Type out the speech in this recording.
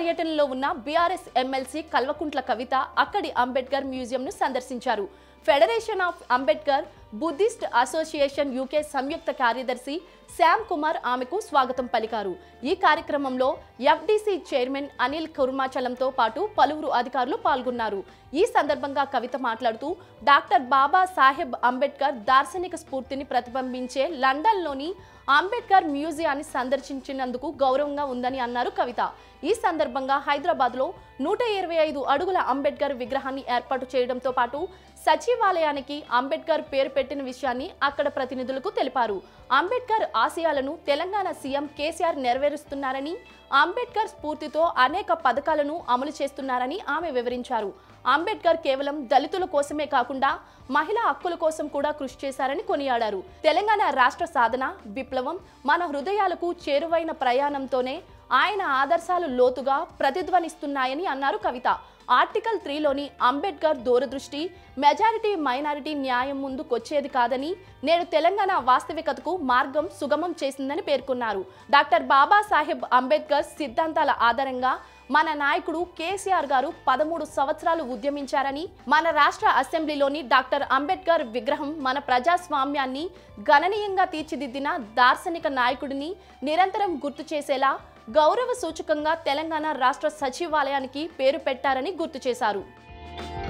పర్యటనలో ఉన్న BRS MLC Kalvakuntla కవిత అక్కడి అంబేద్కర్ మ్యూజియంను సందర్శించారు federation of Ambedkar Buddhist association UK సంయుక్త కార్యదర్శి శ్యామ్ కుమార్ ఆమెకు స్వాగతం పలికారు ఈ కార్యక్రమంలో ఎఫ్డీసీ చైర్మన్ అనిల్ కుర్మాచలంతో పాటు పలువురు అధికారులు పాల్గొన్నారు ఈ సందర్భంగా కవిత మాట్లాడుతూ డాక్టర్ బాబా సాహెబ్ అంబేద్కర్ దార్శనిక స్ఫూర్తిని ప్రతిబింబించే లండన్లోని అంబేద్కర్ మ్యూజియాన్ని సందర్శించినందుకు గౌరవంగా ఉందని అన్నారు కవిత ఈ సందర్భంగా హైదరాబాద్లో నూట ఇరవై ఐదు అడుగుల అంబేద్కర్ విగ్రహాన్ని ఏర్పాటు చేయడంతో పాటు సచివాలయానికి అంబేద్కర్ పేరు పెట్టిన విషయాన్ని అక్కడ ప్రతినిధులకు తెలిపారు అంబేద్కర్ ఆశయాలను తెలంగాణ సీఎం కేసీఆర్ నెరవేరుస్తున్నారని అంబేద్కర్ స్ఫూర్తితో అనేక పథకాలను అమలు చేస్తున్నారని ఆమె వివరించారు అంబేద్కర్ కేవలం దళితుల కోసమే కాకుండా మహిళా హక్కుల కోసం కూడా కృషి చేశారని కొనియాడారు తెలంగాణ రాష్ట్ర సాధన విప్లవం మన హృదయాలకు చేరువైన ప్రయాణంతోనే ఆయన ఆదర్శాలు లోతుగా ప్రతిధ్వనిస్తున్నాయని అన్నారు కవిత ఆర్టికల్ త్రీలోని అంబేద్కర్ దూరదృష్టి మెజారిటీ మైనారిటీ న్యాయం ముందుకొచ్చేది కాదని నేడు తెలంగాణ వాస్తవికతకు మార్గం సుగమం చేసిందని పేర్కొన్నారు డాక్టర్ బాబాసాహెబ్ అంబేద్కర్ సిద్ధాంతాల ఆధారంగా మన నాయకుడు కేసీఆర్ గారు పదమూడు సంవత్సరాలు ఉద్యమించారని మన రాష్ట్ర అసెంబ్లీలోని డాక్టర్ అంబేద్కర్ విగ్రహం మన ప్రజాస్వామ్యాన్ని గణనీయంగా తీర్చిదిద్దిన దార్శనిక నాయకుడిని నిరంతరం గుర్తు చేసేలా గౌరవ సూచకంగా తెలంగాణ రాష్ట్ర సచివాలయానికి పేరు పెట్టారని గుర్తు చేశారు